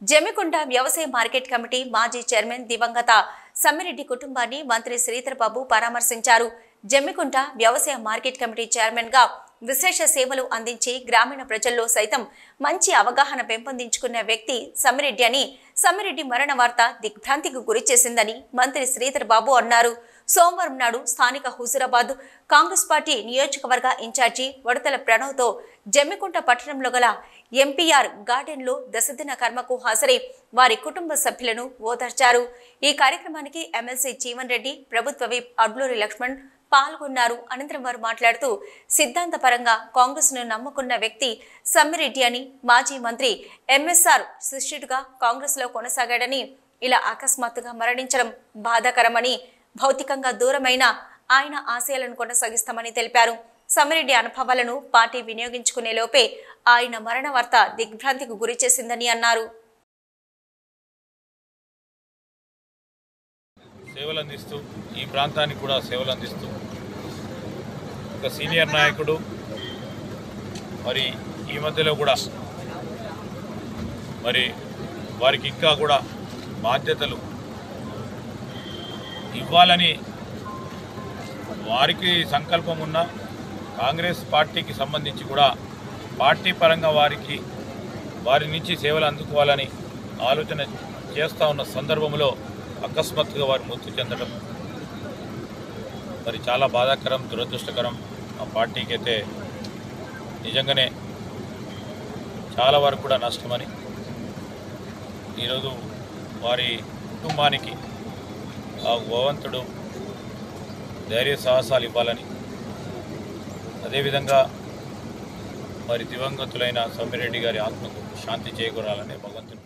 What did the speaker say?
జమ్మికుంట వ్యవసాయ market committee మాజీ chairman దివంగత సమ్మిరెడ్డి కుటుంబాన్ని మంత్రి శ్రీధర్ బాబు పరామర్శించారు జమ్మికుంట వ్యవసాయ మార్కెట్ కమిటీ చైర్మన్ గా విశేష సేవలు అందించి గ్రామీణ ప్రజల్లో సైతం మంచి అవగాహన పెంపొందించుకున్న వ్యక్తి సమ్మిరెడ్డి అని సమ్మిరెడ్డి మరణ వార్త దిగ్భ్రాంతికి గురి చేసిందని మంత్రి శ్రీధర్ బాబు అన్నారు సోమవారం నాడు స్థానిక హుజురాబాద్ కాంగ్రెస్ పార్టీ నియోజకవర్గ ఇన్ఛార్జి వడతల ప్రణవ్తో జమ్మికుంట పట్టణంలో గల ఎంపీఆర్ గార్డెన్లో దశదిన కర్మకు హాజరై వారి కుటుంబ సభ్యులను ఓదార్చారు ఈ కార్యక్రమానికి ఎమ్మెల్సీ జీవన్ రెడ్డి ప్రభుత్వ విప్ అడ్లూరి లక్ష్మణ్ పాల్గొన్నారు అనంతరం వారు మాట్లాడుతూ సిద్ధాంతపరంగా కాంగ్రెస్ ను నమ్ముకున్న వ్యక్తి సమ్మిరెడ్డి అని మాజీ మంత్రి ఎంఎస్ఆర్ శిష్యుడిగా కాంగ్రెస్ లో కొనసాగాడని ఇలా అకస్మాత్తుగా మరణించడం బాధాకరమని భౌతికంగా దూరమైన ఆయన ఆశయాలను కొనసాగిస్తామని తెలిపారు సమ్మిరెడ్డి అనుభవాలను పార్టీ వినియోగించుకునే లోపే ఆయన మరణ వార్త దిగ్భ్రాంతికి గురి చేసిందని అన్నారు సేవలు అందిస్తూ ఈ ప్రాంతానికి కూడా సేవలు అందిస్తూ ఒక సీనియర్ నాయకుడు మరి ఈ మధ్యలో కూడా మరి వారికి ఇంకా కూడా బాధ్యతలు ఇవ్వాలని వారికి సంకల్పం ఉన్న కాంగ్రెస్ పార్టీకి సంబంధించి కూడా పార్టీ పరంగా వారికి వారి నుంచి సేవలు అందుకోవాలని ఆలోచన చేస్తూ ఉన్న సందర్భంలో అకస్మాత్తుగా వారు మృతి చెందడం మరి చాలా బాధాకరం దురదృష్టకరం ఆ పార్టీకి అయితే నిజంగానే చాలా వరకు కూడా నష్టమని ఈరోజు వారి కుటుంబానికి ఆ భగవంతుడు ధైర్య సాహసాలు ఇవ్వాలని అదేవిధంగా మరి దివంగతులైన సోమిరెడ్డి గారి ఆత్మకు శాంతి చేకూరాలని భగవంతుని